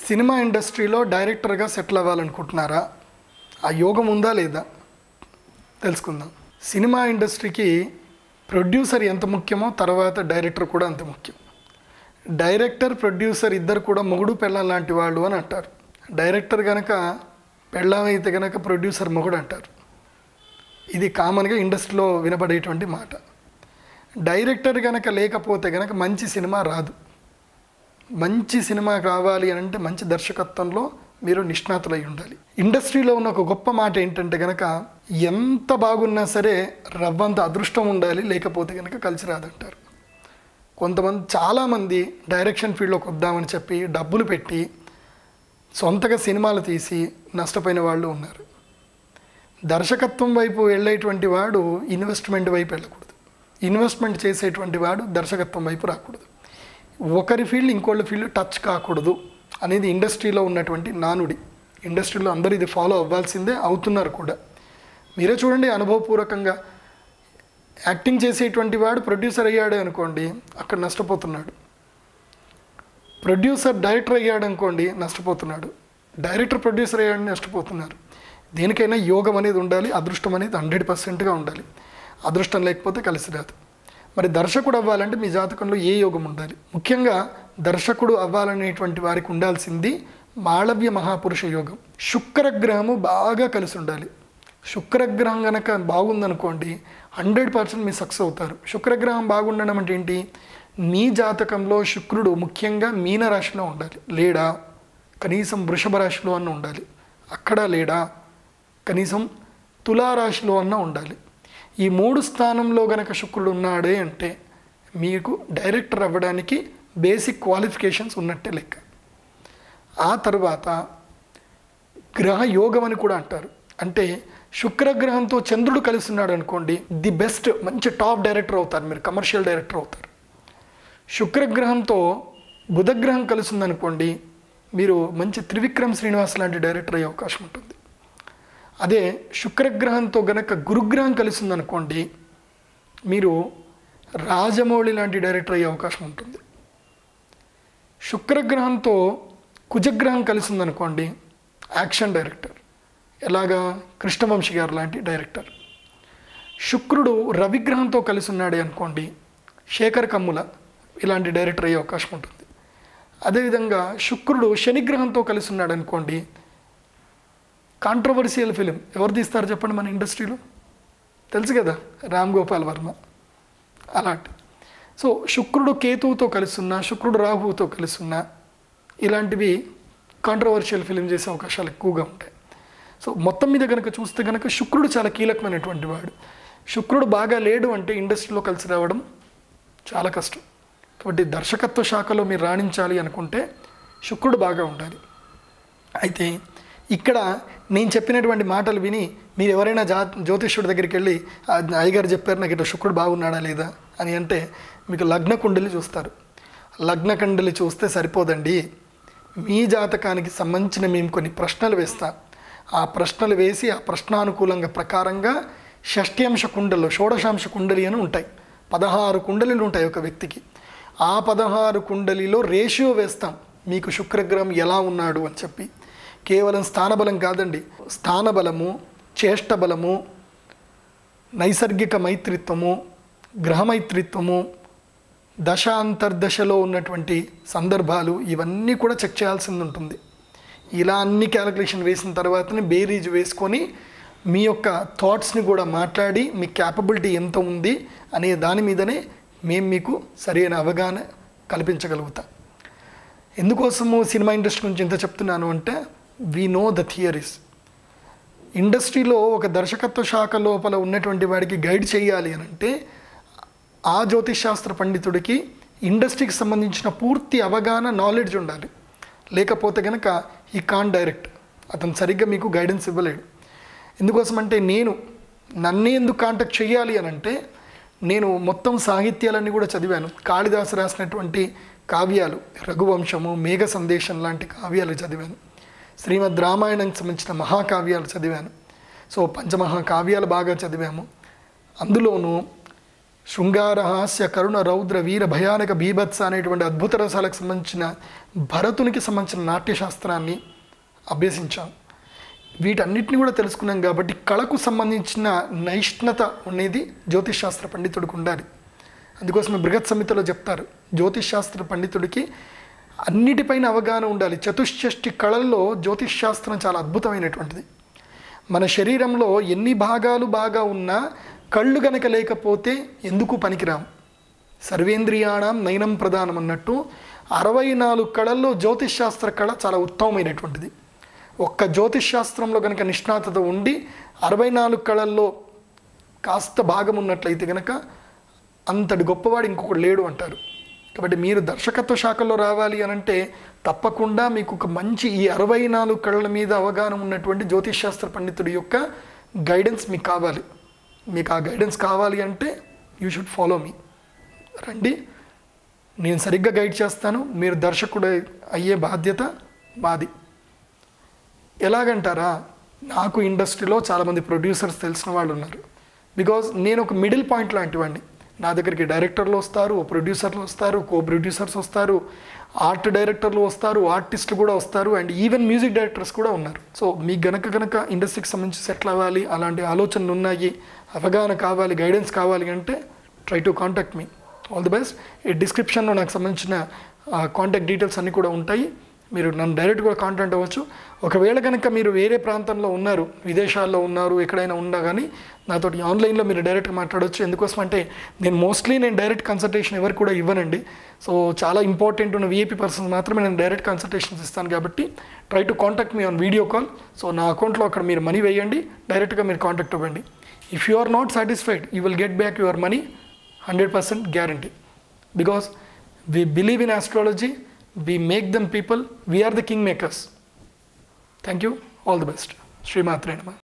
cinema ఇండస్ట్రీలో డైరెక్టర్గా settle అవ్వాలనుకుంటున్నారా ఆ యోగం ఉందా లేదా తెలుసుకుందాం సినిమా ఇండస్ట్రీకి ప్రొడ్యూసర్ ఎంత ముఖ్యమో తర్వాత డైరెక్టర్ కూడా అంత ముఖ్యం డైరెక్టర్ ప్రొడ్యూసర్ ఇద్దరు కూడా మొగుడు పెళ్ళం లాంటి వాళ్ళు అని అంటారు డైరెక్టర్ కనుక పెళ్ళం అయితే కనుక ప్రొడ్యూసర్ మొగుడు అంటారు ఇది కామన్గా ఇండస్ట్రీలో వినపడేటువంటి మాట డైరెక్టర్ కనుక లేకపోతే కనుక మంచి సినిమా రాదు మంచి సినిమా కావాలి అని అంటే మంచి దర్శకత్వంలో మీరు నిష్ణాతులై ఉండాలి ఇండస్ట్రీలో ఉన్న ఒక గొప్ప మాట ఏంటంటే కనుక ఎంత బాగున్నా సరే రవ్వంత అదృష్టం ఉండాలి లేకపోతే కనుక కలిసి రాదంటారు కొంతమంది చాలామంది డైరెక్షన్ ఫీల్డ్లోకి వద్దామని చెప్పి డబ్బులు పెట్టి సొంతగా సినిమాలు తీసి నష్టపోయిన వాళ్ళు ఉన్నారు దర్శకత్వం వైపు వెళ్ళేటువంటి వాడు ఇన్వెస్ట్మెంట్ వైపు వెళ్ళకూడదు ఇన్వెస్ట్మెంట్ చేసేటువంటి వాడు దర్శకత్వం వైపు రాకూడదు ఒకరి ఫీల్డ్ ఇంకోళ్ళ ఫీల్డ్ టచ్ కాకూడదు అనేది ఇండస్ట్రీలో ఉన్నటువంటి నానుడి ఇండస్ట్రీలో అందరూ ఇది ఫాలో అవ్వాల్సిందే అవుతున్నారు కూడా మీరే చూడండి అనుభవపూర్వకంగా యాక్టింగ్ చేసేటువంటి వాడు ప్రొడ్యూసర్ అయ్యాడు అనుకోండి అక్కడ నష్టపోతున్నాడు ప్రొడ్యూసర్ డైరెక్టర్ అయ్యాడు అనుకోండి నష్టపోతున్నాడు డైరెక్టర్ ప్రొడ్యూసర్ అయ్యాడని నష్టపోతున్నారు దేనికైనా యోగం అనేది ఉండాలి అదృష్టం అనేది హండ్రెడ్ పర్సెంట్గా ఉండాలి అదృష్టం లేకపోతే కలిసి రాదు మరి దర్శకుడు అవ్వాలంటే మీ జాతకంలో ఏ యోగం ఉండాలి ముఖ్యంగా దర్శకుడు అవ్వాలనేటువంటి వారికి ఉండాల్సింది మాళవ్య మహాపురుష యోగం శుక్రగ్రహము బాగా కలిసి ఉండాలి శుక్రగ్రహం కనుక బాగుందనుకోండి హండ్రెడ్ పర్సెంట్ మీరు సక్సెస్ అవుతారు శుక్రగ్రహం బాగుండడం అంటే ఏంటి మీ జాతకంలో శుక్రుడు ముఖ్యంగా మీన రాశిలో ఉండాలి లేడా కనీసం వృషభ రాశిలో అన్న ఉండాలి అక్కడ లేడా కనీసం తులారాశిలో అన్న ఉండాలి ఈ మూడు స్థానంలో గనక శుక్రుడు ఉన్నాడే అంటే మీకు డైరెక్టర్ అవ్వడానికి బేసిక్ క్వాలిఫికేషన్స్ ఉన్నట్టే లెక్క ఆ తర్వాత గ్రహ యోగం అని కూడా అంటారు అంటే శుక్రగ్రహంతో చంద్రుడు కలిసి ఉన్నాడు అనుకోండి ది బెస్ట్ మంచి టాప్ డైరెక్టర్ అవుతారు మీరు కమర్షియల్ డైరెక్టర్ అవుతారు శుక్రగ్రహంతో బుధగ్రహం కలిసి ఉందనుకోండి మీరు మంచి త్రివిక్రమ్ శ్రీనివాస్ లాంటి డైరెక్టర్ అయ్యే అవకాశం ఉంటుంది అదే శుక్రగ్రహంతో గనక గురుగ్రహం కలిసి ఉందనుకోండి మీరు రాజమౌళి లాంటి డైరెక్టర్ అయ్యే అవకాశం ఉంటుంది శుక్రగ్రహంతో కుజగ్రహం కలిసి ఉందనుకోండి యాక్షన్ డైరెక్టర్ ఎలాగా కృష్ణవంశీ గారు లాంటి డైరెక్టర్ శుక్రుడు రవిగ్రహంతో కలిసి ఉన్నాడే అనుకోండి శేఖర్ కమ్ముల ఇలాంటి డైరెక్టర్ అయ్యే అవకాశం ఉంటుంది అదేవిధంగా శుక్రుడు శనిగ్రహంతో కలిసి ఉన్నాడు అనుకోండి కాంట్రవర్షియల్ ఫిలిం ఎవరు తీస్తారు చెప్పండి మన ఇండస్ట్రీలో తెలుసు కదా రామ్ గోపాల్ వర్మ అలాంటి సో శుక్రుడు కేతువుతో కలిసి ఉన్న శుక్రుడు రాహువుతో కలిసి ఉన్న ఇలాంటివి కాంట్రవర్షియల్ ఫిలిం చేసే అవకాశాలు ఎక్కువగా ఉంటాయి సో మొత్తం మీద కనుక చూస్తే కనుక శుక్రుడు చాలా కీలకమైనటువంటి వాడు శుక్రుడు బాగా లేడు అంటే ఇండస్ట్రీలో కలిసి రావడం చాలా కష్టం కాబట్టి దర్శకత్వ శాఖలో మీరు రాణించాలి అనుకుంటే శుక్రుడు బాగా ఉండాలి అయితే ఇక్కడ నేను చెప్పినటువంటి మాటలు విని మీరు ఎవరైనా జా జ్యోతిష్యుడి దగ్గరికి వెళ్ళి "ఆ అయ్యగారు చెప్పారు నాకు ఇట్లా శుక్రుడు బాగున్నాడా లేదా అని అంటే మీకు లగ్న కుండలి చూస్తారు లగ్న కుండలి చూస్తే సరిపోదండి మీ జాతకానికి సంబంధించిన మేము కొన్ని ప్రశ్నలు వేస్తాం ఆ ప్రశ్నలు వేసి ఆ ప్రశ్నానుకూలంగా ప్రకారంగా షష్ట్యాంశ కుండలు షోడశాంశ కుండలి అని ఉంటాయి పదహారు కుండలీలు ఉంటాయి ఒక వ్యక్తికి ఆ పదహారు కుండలిలో రేషియో వేస్తాం మీకు శుక్రగ్రహం ఎలా ఉన్నాడు అని చెప్పి కేవలం స్థానబలం కాదండి స్థానబలము చేష్టబలము నైసర్గిక మైత్రిత్వము గ్రహమైత్రిత్వము దశ అంతర్దశలో ఉన్నటువంటి సందర్భాలు ఇవన్నీ కూడా చెక్ చేయాల్సింది ఉంటుంది ఇలా అన్ని క్యాలిక్యులేషన్ వేసిన తర్వాతనే బేరీజ్ వేసుకొని మీ యొక్క థాట్స్ని కూడా మాట్లాడి మీ క్యాపబిలిటీ ఎంత ఉంది అనే దాని మీదనే మేము మీకు సరైన అవగాహన కల్పించగలుగుతాం ఎందుకోసము సినిమా ఇండస్ట్రీ గురించి ఎంత చెప్తున్నాను అంటే వీ నో ద థియరీస్ ఇండస్ట్రీలో ఒక దర్శకత్వ శాఖ లోపల ఉన్నటువంటి వాడికి గైడ్ చేయాలి అని అంటే ఆ జ్యోతిష్ శాస్త్ర పండితుడికి ఇండస్ట్రీకి సంబంధించిన పూర్తి అవగాహన నాలెడ్జ్ ఉండాలి లేకపోతే కనుక ఈ కాన్ డైరెక్ట్ అతను సరిగ్గా మీకు గైడెన్స్ ఇవ్వలేడు ఎందుకోసమంటే నేను నన్నే ఎందుకు కాంటాక్ట్ చేయాలి అని అంటే నేను మొత్తం సాహిత్యాలన్నీ కూడా చదివాను కాళిదాసు రాసినటువంటి కావ్యాలు రఘువంశము మేఘ సందేశం లాంటి కావ్యాలు చదివాను శ్రీమద్ రామాయణంకి సంబంధించిన మహాకావ్యాలు చదివాను సో పంచమహాకావ్యాలు బాగా చదివాము అందులోనూ శృంగార హాస్య కరుణ రౌద్ర వీర భయానక బీభత్స అనేటువంటి అద్భుత రసాలకు సంబంధించిన భరతునికి సంబంధించిన నాట్యశాస్త్రాన్ని అభ్యసించాం వీటన్నిటిని కూడా తెలుసుకున్నాం కాబట్టి కళకు సంబంధించిన నైష్ణత అనేది జ్యోతిష్ శాస్త్ర పండితుడికి ఉండాలి అందుకోసమే బృహత్ సమితిలో చెప్తారు జ్యోతిష్ శాస్త్ర పండితుడికి అన్నిటిపైన అవగాహన ఉండాలి చతుష్షష్టి కళల్లో జ్యోతిష్ శాస్త్రం చాలా అద్భుతమైనటువంటిది మన శరీరంలో ఎన్ని భాగాలు బాగా ఉన్నా కళ్ళు గనక లేకపోతే ఎందుకు పనికిరాం సర్వేంద్రియాణం నయనం ప్రధానం అన్నట్టు అరవై నాలుగు కళల్లో జ్యోతిష్ శాస్త్ర కళ చాలా ఉత్తమమైనటువంటిది ఒక్క జ్యోతిష్ శాస్త్రంలో కనుక నిష్ణాతత ఉండి అరవై నాలుగు కళల్లో కాస్త భాగం ఉన్నట్లయితే కనుక అంతటి గొప్పవాడు ఇంకొకడు లేడు అంటారు కాబట్టి మీరు దర్శకత్వ శాఖలో రావాలి అని అంటే తప్పకుండా మీకు ఒక మంచి ఈ అరవై నాలుగు కళల మీద అవగాహన ఉన్నటువంటి జ్యోతిష్ శాస్త్ర పండితుడి యొక్క గైడెన్స్ మీకు కావాలి మీకు ఆ గైడెన్స్ కావాలి అంటే యూ షుడ్ ఫాలో మీ రండి నేను సరిగ్గా గైడ్ చేస్తాను మీరు దర్శకుడు అయ్యే బాధ్యత మాది ఎలాగంటారా నాకు ఇండస్ట్రీలో చాలామంది ప్రొడ్యూసర్స్ తెలిసిన వాళ్ళు ఉన్నారు బికాజ్ నేను ఒక మిడిల్ పాయింట్ లాంటివాడిని నా దగ్గరికి డైరెక్టర్లు వస్తారు ప్రొడ్యూసర్లు వస్తారు కో ప్రొడ్యూసర్స్ వస్తారు ఆర్ట్ డైరెక్టర్లు వస్తారు ఆర్టిస్టులు కూడా వస్తారు అండ్ ఈవెన్ మ్యూజిక్ డైరెక్టర్స్ కూడా ఉన్నారు సో మీకు గనక గనక ఇండస్ట్రీకి సంబంధించి సెటిల్ అవ్వాలి అలాంటి ఆలోచనలు ఉన్నాయి అవగాహన కావాలి గైడెన్స్ కావాలి అంటే try to contact me all the best ఈ డిస్క్రిప్షన్లో నాకు సంబంధించిన కాంటాక్ట్ డీటెయిల్స్ అన్నీ కూడా ఉంటాయి మీరు నన్ను డైరెక్ట్ కూడా కాంటాక్ట్ అవ్వచ్చు ఒకవేళ కనుక మీరు వేరే ప్రాంతంలో ఉన్నారు విదేశాల్లో ఉన్నారు ఎక్కడైనా ఉన్నా కానీ నాతో ఆన్లైన్లో మీరు డైరెక్ట్గా మాట్లాడవచ్చు ఎందుకోసం అంటే నేను మోస్ట్లీ నేను డైరెక్ట్ కన్సల్టేషన్ ఎవరికి కూడా ఇవ్వనండి సో చాలా ఇంపార్టెంట్ ఉన్న విఐపి పర్సన్స్ మాత్రమే నేను డైరెక్ట్ కన్సల్టేషన్స్ ఇస్తాను కాబట్టి try to contact me on video call so నా అకౌంట్లో అక్కడ మీరు మనీ వేయండి డైరెక్ట్గా మీరు కాంటాక్ట్ అవ్వండి if you are not satisfied you will get back your money hundred percent guarantee because we believe in astrology we make them people we are the king makers thank you all the best శ్రీమాత్రే నమ